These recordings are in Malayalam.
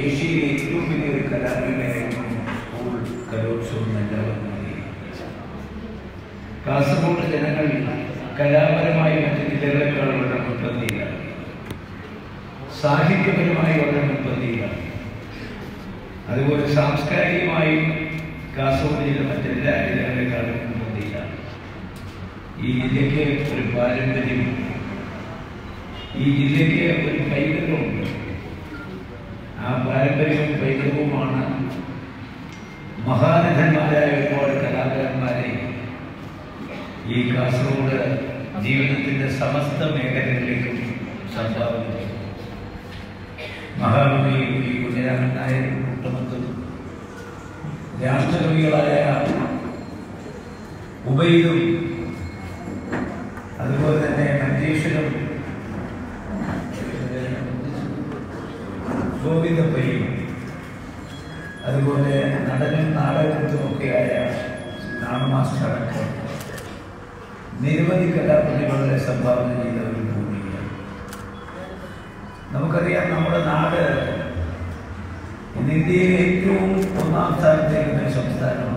ഏഷ്യയിലെ ഏറ്റവും വലിയൊരു കലാമേളയായിരുന്നു സ്കൂൾ കലോത്സവം എല്ലാവരും അറിയും കാസർഗോഡ് ജനങ്ങൾ കലാപരമായി മറ്റ് ജില്ലകളെക്കാൾ വളരെ മുൻപന്തിയിലാണ് സാഹിത്യപരമായി വളരെ മുൻപന്തിയിലാണ് അതുപോലെ സാംസ്കാരികമായി കാസർഗോഡ് ജില്ല മറ്റെല്ലാ ജില്ലകളെക്കാളും മുൻപന്തിയിലാണ് ഈ ജില്ലയ്ക്ക് ഒരു പാരമ്പര്യം ഈ ജില്ലയ്ക്ക് ഒരു പൈതൃകമുണ്ട് ആ പാരമ്പര്യവും പൈതൃകവുമാണ് മഹാരഥന്മാരായ ഒരുപാട് കലാകാരന്മാരെ ഈ കാസർഗോഡ് ജീവിതത്തിന്റെ സമസ്ത മേഖലകളിലേക്കും സംഭാവന ചെയ്തു മഹാകവി ഈ കുഞ്ഞരാമൻ നായർ കുട്ടമത്തും രാഷ്ട്രകവികളായ ഉബൈദും അതുപോലെ തന്നെ മഞ്ചേശ്വരം ഗോവിന്ദപ്പയ്യും അതുപോലെ നടനും നാടകത്തുമൊക്കെയായ നാണമാസ്റ്റർ അടക്കം നിരവധി കലാപ്രതിഭകളെ സംഭാവന ചെയ്ത ഒരു ഭൂമിയാണ് നമുക്കറിയാം നമ്മുടെ നാട് ഇന്ന് ഇന്ത്യയിലെ ഏറ്റവും ഒന്നാം സ്ഥാനത്തേക്കുന്ന ഒരു സംസ്ഥാനമാണ്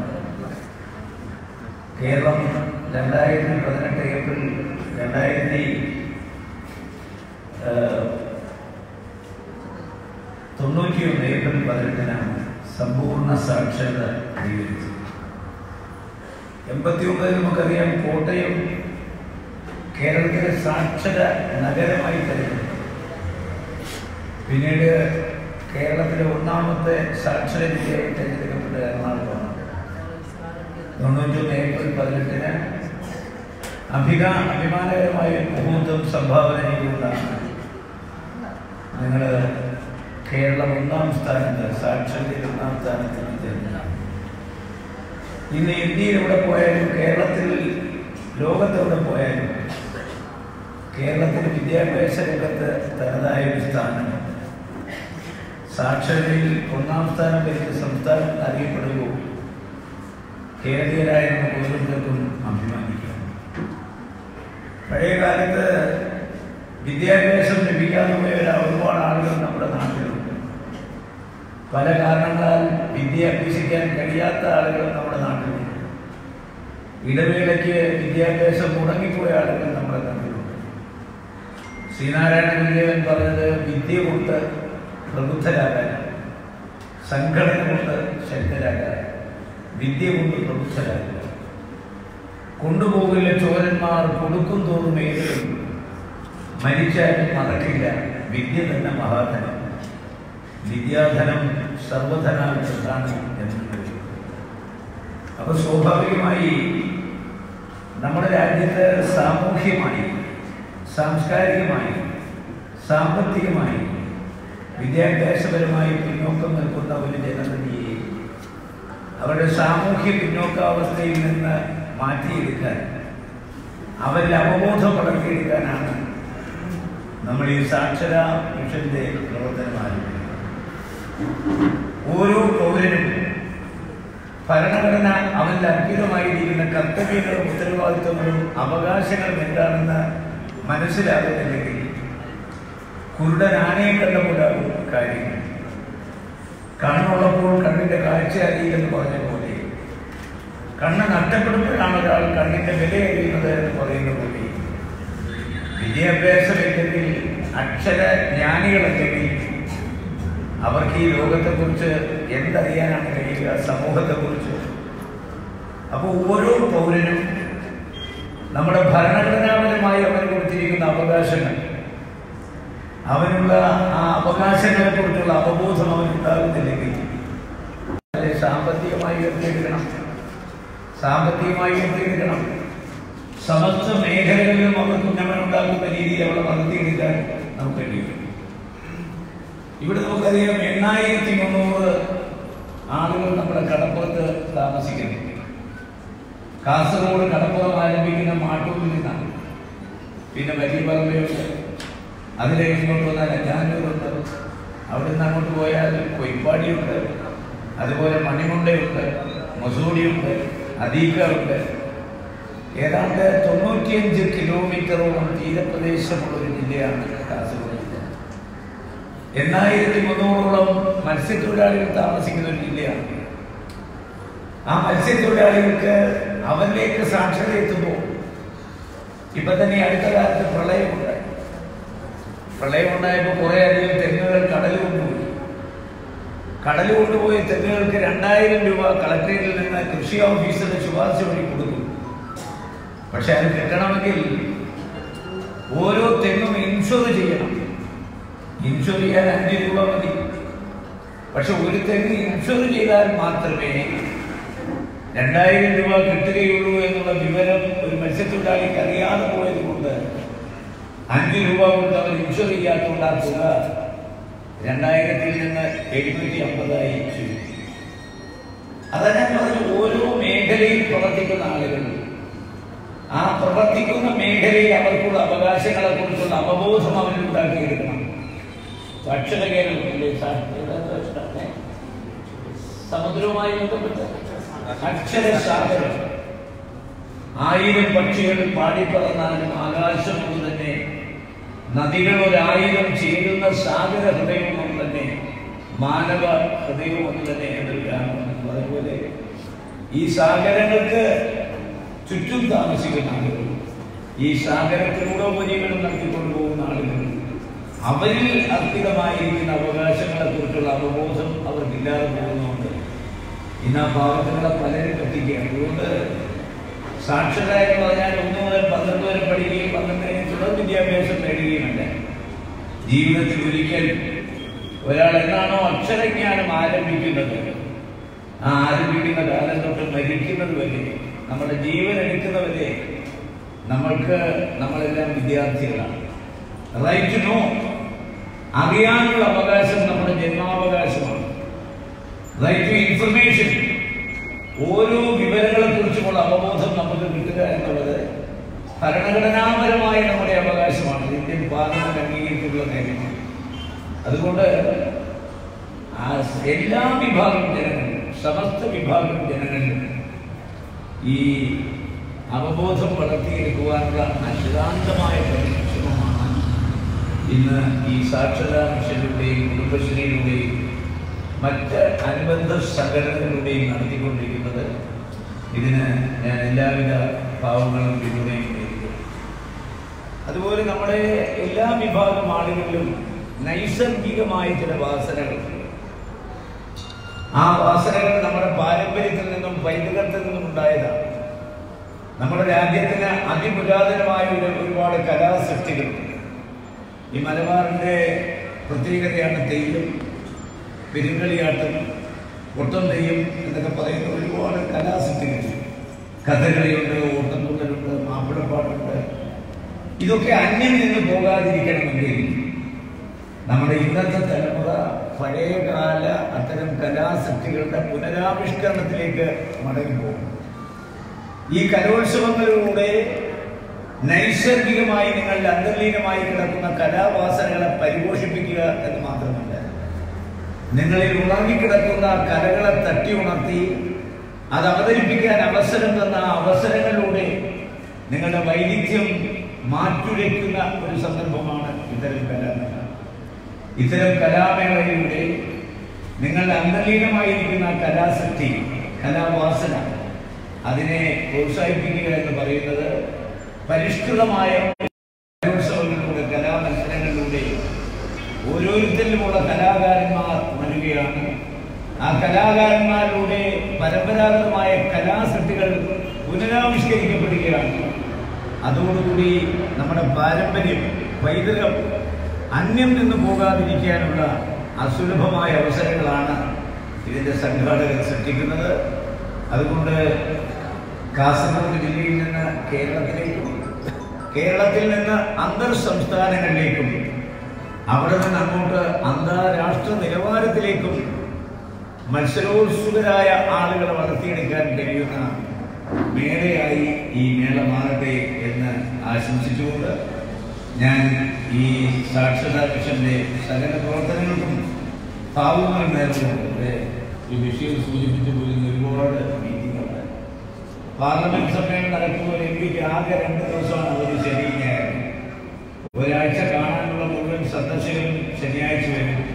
കേരളം രണ്ടായിരത്തി പതിനെട്ട് ഏപ്രിൽ രണ്ടായിരത്തി തൊണ്ണൂറ്റിയൊന്ന് ഏപ്രിൽ പതിനെട്ടിനാണ് സമ്പൂർണ്ണ സാക്ഷരത കൈവരിച്ചത് എൺപത്തി ഒമ്പതിൽ നമുക്കറിയാം കോട്ടയം കേരളത്തിലെ സാക്ഷര നഗരമായി തെരഞ്ഞെടുത്തു പിന്നീട് കേരളത്തിലെ ഒന്നാമത്തെ സാക്ഷര ജില്ലയായി തെരഞ്ഞെടുക്കപ്പെട്ട എറണാകുളമാണ് തൊണ്ണൂറ്റൊന്ന് ഏപ്രിൽ പതിനെട്ടിന് അഭിക അഭിമാനകരമായ ഒരു മുഹൂർത്തം സംഭാവന ചെയ്തുകൊണ്ടാണ് നിങ്ങൾ കേരളം ഒന്നാം സ്ഥാനത്ത് സാക്ഷരതയിൽ ഒന്നാം സ്ഥാനത്ത് എത്തിച്ചേർന്നത് ഇന്ന് ഇന്ത്യയിൽ എവിടെ പോയാലും കേരളത്തിൽ ലോകത്തെവിടെ പോയാലും കേരളത്തിൽ വിദ്യാഭ്യാസ രംഗത്ത് തനതായ ഒരു സ്ഥാനം സാക്ഷരതയിൽ ഒന്നാം സ്ഥാനം ലഭിച്ച സംസ്ഥാനം അറിയപ്പെടുമ്പോൾ കേരളീയരായ നമുക്ക് ഓരോരുത്തർക്കും അഭിമാനിക്കാം പഴയ കാലത്ത് വിദ്യാഭ്യാസം ലഭിക്കാതെ പോയ ഒരുപാട് ആളുകൾ നമ്മുടെ നാട്ടിലുണ്ട് പല കാരണങ്ങളാൽ വിദ്യ അഭ്യസിക്കാൻ കഴിയാത്ത ആളുകൾ നമ്മുടെ നാട്ടിലുണ്ട് ഇടവേളയ്ക്ക് വിദ്യാഭ്യാസം മുടങ്ങിപ്പോയ ആളുകൾ നമ്മുടെ നാട്ടിലുണ്ട് ശ്രീനാരായണ ഗുരുദേവൻ പറഞ്ഞത് വിദ്യ കൊണ്ട് പ്രബുദ്ധരാകാൻ സംഘടന കൊണ്ട് ശക്തരാകാൻ വിദ്യ കൊണ്ട് പ്രബുദ്ധരാകുക കൊണ്ടുപോകില്ല ചോരന്മാർ കൊടുക്കും തോറും ഏതും മരിച്ചാലും മറക്കില്ല വിദ്യ തന്നെ മഹാധനം വിദ്യാധനം സർവധനാൽ പ്രധാനം എന്നുള്ളത് അപ്പൊ സ്വാഭാവികമായി നമ്മുടെ രാജ്യത്ത് സാമൂഹ്യമായി സാംസ്കാരികമായി സാമ്പത്തികമായി വിദ്യാഭ്യാസപരമായി പിന്നോക്കം നിൽക്കുന്ന ഒരു ജനതയെ അവരുടെ സാമൂഹ്യ പിന്നോക്കാവസ്ഥയിൽ നിന്ന് മാറ്റിയെടുക്കാൻ അവരിൽ അവബോധം വളർത്തിയെടുക്കാനാണ് നമ്മൾ ഈ സാക്ഷര മിഷന്റെ പ്രവർത്തനം ആരംഭിക്കുന്നത് ഓരോ പൗരനും ഭരണഘടന അവന്റെ അർപ്പിതമായിരിക്കുന്ന കർത്തവ്യങ്ങളും ഉത്തരവാദിത്വങ്ങളും അവകാശങ്ങളും എന്താണെന്ന് മനസ്സിലാകുന്നില്ലെങ്കിൽ കുരുടൻ ആനയെ കണ്ട പോലാകും കാര്യങ്ങൾ കണ്ണുള്ളപ്പോൾ കണ്ണിന്റെ കാഴ്ച അറിയില്ലെന്ന് പറഞ്ഞ പോലെ കണ്ണ് നഷ്ടപ്പെടുമ്പോഴാണ് ഒരാൾ കണ്ണിന്റെ വില അറിയുന്നത് എന്ന് പറയുന്ന പോലെ വിദ്യാഭ്യാസമില്ലെങ്കിൽ അക്ഷര ജ്ഞാനികളല്ലെങ്കിൽ അവർക്ക് ഈ ലോകത്തെക്കുറിച്ച് എന്തറിയാനാണ് കഴിയുക സമൂഹത്തെക്കുറിച്ച് അപ്പോൾ ഓരോ പൗരനും നമ്മുടെ ഭരണഘടനാപരമായി അവന് കൊടുത്തിരിക്കുന്ന അവകാശങ്ങൾ അവനുള്ള ആ അവകാശങ്ങളെ കുറിച്ചുള്ള അവബോധം അവനുണ്ടാകുന്നില്ലെങ്കിൽ അല്ലെ സാമ്പത്തികമായി ഉയർത്തിയെടുക്കണം സാമ്പത്തികമായി ഉയർത്തിയെടുക്കണം സമസ്ത മേഖലകളിലും അവർക്ക് ഉന്നമനമുണ്ടാക്കുന്ന രീതിയിൽ അവളെ വളർത്തിയെടുക്കാൻ നമുക്ക് കഴിയും ഇവിടെ നമുക്കറിയാം എണ്ണായിരത്തി മുന്നൂറ് ആളുകൾ നമ്മുടെ കടപ്പുറത്ത് താമസിക്കുന്നു കാസർഗോഡ് കടപ്പുറം ആരംഭിക്കുന്ന മാട്ടൂരിൽ നിന്നാണ് പിന്നെ വലിയ പറമ്പയുണ്ട് അതിലെ ഇങ്ങോട്ട് വന്നാൽ അജാനൂരുണ്ട് അവിടെ നിന്ന് അങ്ങോട്ട് പോയാൽ കൊയ്പ്പാടിയുണ്ട് അതുപോലെ മണിമുണ്ടയുണ്ട് മസൂടിയുണ്ട് അദീക്ക ഉണ്ട് ഏതാണ്ട് തൊണ്ണൂറ്റിയഞ്ച് കിലോമീറ്ററോളം തീരപ്രദേശമുള്ള ഒരു ജില്ലയാണ് കാസർഗോഡ് ജില്ല എണ്ണായിരത്തി മുന്നൂറോളം മത്സ്യത്തൊഴിലാളികൾ താമസിക്കുന്ന ഒരു ജില്ലയാണ് ആ മത്സ്യത്തൊഴിലാളികൾക്ക് അവരിലേക്ക് സാക്ഷരത എത്തുമ്പോൾ ഇപ്പൊ തന്നെ അടുത്ത കാലത്ത് പ്രളയമുണ്ടായി പ്രളയമുണ്ടായപ്പോൾ കുറെ അധികം തെങ്ങുകൾ കടൽ കൊണ്ടുപോയി കടൽ കൊണ്ടുപോയ തെങ്ങുകൾക്ക് രണ്ടായിരം രൂപ കളക്ടറേറ്റിൽ നിന്ന് കൃഷി ഓഫീസറുടെ ശുപാർശ വഴി കൊടുക്കും പക്ഷെ അത് കിട്ടണമെങ്കിൽ ഓരോ തെങ്ങും ഇൻഷുർ ചെയ്യണം ഇൻഷുർ ചെയ്യാൻ അഞ്ച് രൂപ മതി പക്ഷെ ഒരു തെങ്ങ് ഇൻഷുർ ചെയ്താൽ മാത്രമേ രണ്ടായിരം രൂപ കിട്ടുകയുള്ളൂ എന്നുള്ള വിവരം ഒരു മത്സ്യത്തൊഴിലാളിക്ക് അറിയാതെ പോയത് കൊണ്ട് അഞ്ച് രൂപ കൊണ്ട് അവർ ഇൻഷുർ ചെയ്യാത്തതുകൊണ്ട് ആ തുക രണ്ടായിരത്തിൽ നിന്ന് എഴുന്നൂറ്റി അമ്പതായി ചുരുക്കി അതാ ഞാൻ പറഞ്ഞു ഓരോ മേഖലയിൽ പ്രവർത്തിക്കുന്ന ആളുകൾ ആ പ്രവർത്തിക്കുന്ന മേഖലയിൽ അവർക്കുള്ള അവകാശങ്ങളെ കുറിച്ചുള്ള അവബോധം അവരിൽ ഉണ്ടാക്കിയെടുക്കണം അക്ഷര കേരളത്തിലെ സമുദ്രവുമായി ബന്ധപ്പെട്ട് അക്ഷരശാസ്ത്രം ആയിരം പക്ഷികൾ പാടിപ്പറന്നാലും ആകാശം കൊണ്ട് തന്നെ നദികൾ ഒരായിരം ചേരുന്ന സാഗര ഹൃദയം കൊണ്ട് തന്നെ മാനവ ഹൃദയം കൊണ്ട് തന്നെ എന്നൊരു ഗാനമുണ്ട് അതുപോലെ ഈ സാഗരങ്ങൾക്ക് ചുറ്റും താമസിക്കുന്ന ആളുകൾ ഈ സാഗരത്തിലൂടെ ഉപജീവനം നടത്തിക്കൊണ്ടു പോകുന്ന ആളുകൾ അവരിൽ അർപ്പിതമായിരിക്കുന്ന അവകാശങ്ങളെ കുറിച്ചുള്ള അവബോധം അവർക്കില്ലാതെ പോകുന്നുണ്ട് ഇന്ന് ആ പാവങ്ങളെ പലരും കത്തിക്കുകയാണ് അതുകൊണ്ട് സാക്ഷരത എന്ന് പറഞ്ഞാൽ ഒന്ന് മുതൽ പന്ത്രണ്ട് വരെ പഠിക്കുകയും പന്ത്രണ്ട് കഴിഞ്ഞ് തുടർ വിദ്യാഭ്യാസം നേടുകയുമല്ല ജീവിതത്തിൽ ഒരിക്കൽ ഒരാൾ എന്നാണോ അക്ഷരജ്ഞാനം ആരംഭിക്കുന്നത് ആ ആരംഭിക്കുന്ന കാലം തൊട്ട് മരിക്കുന്നത് വരെ നമ്മുടെ ജീവൻ എടുക്കുന്നവരെ നമ്മൾക്ക് നമ്മളെല്ലാം വിദ്യാർത്ഥികളാണ് റൈറ്റ് നോ അറിയാനുള്ള അവകാശം നമ്മുടെ ജന്മാവകാശമാണ് റൈറ്റ് ടു ഇൻഫർമേഷൻ ഓരോ വിവരങ്ങളെ കുറിച്ചുമുള്ള അവബോധം നമുക്ക് കിട്ടുക എന്നുള്ളത് ഭരണഘടനാപരമായ നമ്മുടെ അവകാശമാണ് ഇന്ത്യൻ പാർലമെന്റ് അംഗീകരിച്ചിട്ടുള്ള കാര്യമാണ് അതുകൊണ്ട് ആ എല്ലാ വിഭാഗം ജനങ്ങളും സമസ്ത വിഭാഗം ജനങ്ങളിലും ഈ അവബോധം വളർത്തിയെടുക്കുവാനുള്ള അശാന്തമായ പരിശ്രമമാണ് ഇന്ന് ഈ സാക്ഷരതാ മിഷനിലൂടെയും കുടുംബശ്രീയിലൂടെയും മറ്റ് അനുബന്ധ സംഘടനകളുടെയും നടത്തിക്കൊണ്ടിരിക്കുന്നത് ഇതിന് ഞാൻ എല്ലാവിധ ഭാവങ്ങളും പിന്തുണയും നേരിടുന്നു അതുപോലെ നമ്മുടെ എല്ലാ വിഭാഗം ആളുകളിലും നൈസർഗികമായ ചില വാസനകളുണ്ട് ആ വാസനകൾ നമ്മുടെ പാരമ്പര്യത്തിൽ നിന്നും പൈതൃകത്തിൽ നിന്നും ഉണ്ടായതാണ് നമ്മുടെ രാജ്യത്തിന് അതിപുരാതനമായ ഒരു ഒരുപാട് കലാസൃഷ്ടികളുണ്ട് ഈ മലബാറിന്റെ പ്രത്യേകതയാണ് തെയ്യം പെരുങ്കളിയാട്ടം ഒട്ടം തെയ്യം എന്നൊക്കെ പറയുന്ന ഒരുപാട് കലാസൃഷ്ടികൾ കഥകളിയുണ്ട് ഓട്ടംതുള്ളലുണ്ട് മാപ്പിളപ്പാട്ടുണ്ട് ഇതൊക്കെ അന്യം നിന്ന് പോകാതിരിക്കണമെങ്കിൽ നമ്മുടെ ഇന്നത്തെ തലമുറ പഴയകാല അത്തരം കലാസൃഷ്ടികളുടെ പുനരാവിഷ്കരണത്തിലേക്ക് മടങ്ങിപ്പോകും ഈ കലോത്സവങ്ങളിലൂടെ നൈസർഗികമായി നിങ്ങളുടെ അന്തർലീനമായി കിടക്കുന്ന കലാവാസനകളെ പരിപോഷിപ്പിക്കുക എന്ന് മാത്രമല്ല നിങ്ങളിൽ ഉണങ്ങിക്കിടക്കുന്ന കലകളെ തട്ടി ഉണർത്തി അത് അവതരിപ്പിക്കാൻ അവസരം തന്ന ആ അവസരങ്ങളിലൂടെ നിങ്ങളുടെ വൈവിധ്യം മാറ്റുരയ്ക്കുന്ന ഒരു സന്ദർഭമാണ് ഇത്തരം കലാമേള ഇത്തരം കലാമേളയിലൂടെ നിങ്ങളുടെ അന്തർലീനമായിരിക്കുന്ന കലാസക്തി കലാവാസന അതിനെ പ്രോത്സാഹിപ്പിക്കുക എന്ന് പറയുന്നത് പരിഷ്കൃതമായ കലോത്സവങ്ങളിലൂടെ കലാമത്സരങ്ങളിലൂടെ ഓരോരുത്തരിലുമുള്ള കലാകാരന്മാർ വരികയാണ് ആ കലാകാരന്മാരിലൂടെ പരമ്പരാഗതമായ കലാസൃഷ്ടികൾ പുനരാവിഷ്കരിക്കപ്പെടുകയാണ് അതോടുകൂടി നമ്മുടെ പാരമ്പര്യം പൈതൃകം അന്യം നിന്ന് പോകാതിരിക്കാനുള്ള അസുലഭമായ അവസരങ്ങളാണ് ഇതിൻ്റെ സംഘാടകർ സൃഷ്ടിക്കുന്നത് അതുകൊണ്ട് കാസർഗോഡ് ജില്ലയിൽ നിന്ന് കേരളത്തിലേക്കും കേരളത്തിൽ നിന്ന് അന്തർ സംസ്ഥാനങ്ങളിലേക്കും അവിടെ നിന്ന് അങ്ങോട്ട് അന്താരാഷ്ട്ര നിലവാരത്തിലേക്കും മത്സരോത്സുകരായ ആളുകളെ വളർത്തിയെടുക്കാൻ കഴിയുന്ന മേളയായി ഈ മേള മാറട്ടെ എന്ന് ആശംസിച്ചുകൊണ്ട് ഞാൻ ഈ സാക്ഷരതാ മിഷന്റെ സകല പ്രവർത്തനങ്ങൾക്കും ഭാവങ്ങൾ നേർന്നുകൊണ്ട് ഈ വിഷയം സൂചിപ്പിച്ചു പോയിരുന്ന ഒരുപാട് മീറ്റിങ്ങുണ്ട് പാർലമെന്റ് സമ്മേളനം നടക്കുമ്പോൾ എം പിക്ക് ആകെ രണ്ട് ദിവസമാണ് അവധി ശനി ഞായർ ഒരാഴ്ച കാണാനുള്ള മുഴുവൻ സന്ദർശകരും ശനിയാഴ്ച വരും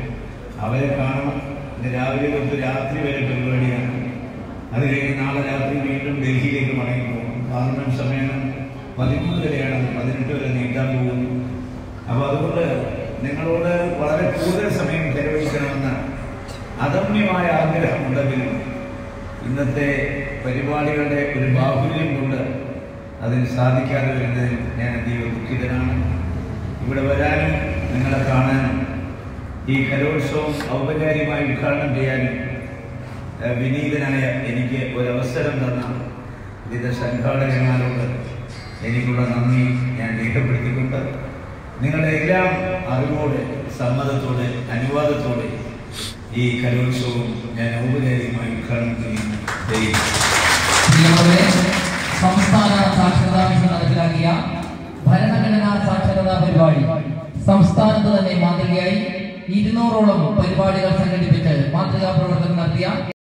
അവരെ കാണണം ഇന്ന് രാവിലെ തൊട്ട് രാത്രി വരെ പരിപാടിയാണ് അത് കഴിഞ്ഞ് നാളെ രാത്രി വീണ്ടും ഡൽഹിയിലേക്ക് മടങ്ങി പോകും പാർലമെന്റ് സമ്മേളനം പതിമൂന്ന് വരെയാണ് അത് പതിനെട്ട് വരെ നീട്ടാൻ പോകുന്നു അപ്പോൾ അതുകൊണ്ട് നിങ്ങളോട് വളരെ കൂടുതൽ സമയം ചെലവഴിക്കണമെന്ന അദമ്യമായ ആഗ്രഹമുണ്ടെങ്കിലും ഇന്നത്തെ പരിപാടികളുടെ ഒരു ബാഹുല്യം കൊണ്ട് അതിന് സാധിക്കാതെ വരുന്നതിൽ ഞാൻ അതീവ ദുഃഖിതനാണ് ഇവിടെ വരാനും നിങ്ങളെ കാണാനും ഈ കലോത്സവം ഔപചാരികമായി ഉദ്ഘാടനം ചെയ്യാനും ഏഹ്, വിനീതനായ എനിക്ക് ഒരവസരം തന്ന ഇതിൻ്റെ സംഘാടകന്മാരോട് എനിക്കുള്ള നന്ദി ഞാൻ രേഖപ്പെടുത്തിക്കൊണ്ട് നിങ്ങളുടെ എല്ലാം അറിവോടെ സമ്മതത്തോടെ അനുവാദത്തോടെ ഈ കലോത്സവം ഞാൻ ഔപചാരികമായി ഉദ്ഘാടനം ചെയ്യുന്നു ദൈവം പ്രിയമുള്ളവരെ സംസ്ഥാന സാക്ഷരതാ മിഷൻ നടപ്പിലാക്കിയ ഭരണഘടനാ സാക്ഷരതാ പരിപാടി സംസ്ഥാനത്ത് തന്നെ മാതൃകയായി ഇരുന്നൂറോളം പരിപാടികൾ സംഘടിപ്പിച്ച് മാതൃകാ പ്രവർത്തനം നടത്തിയ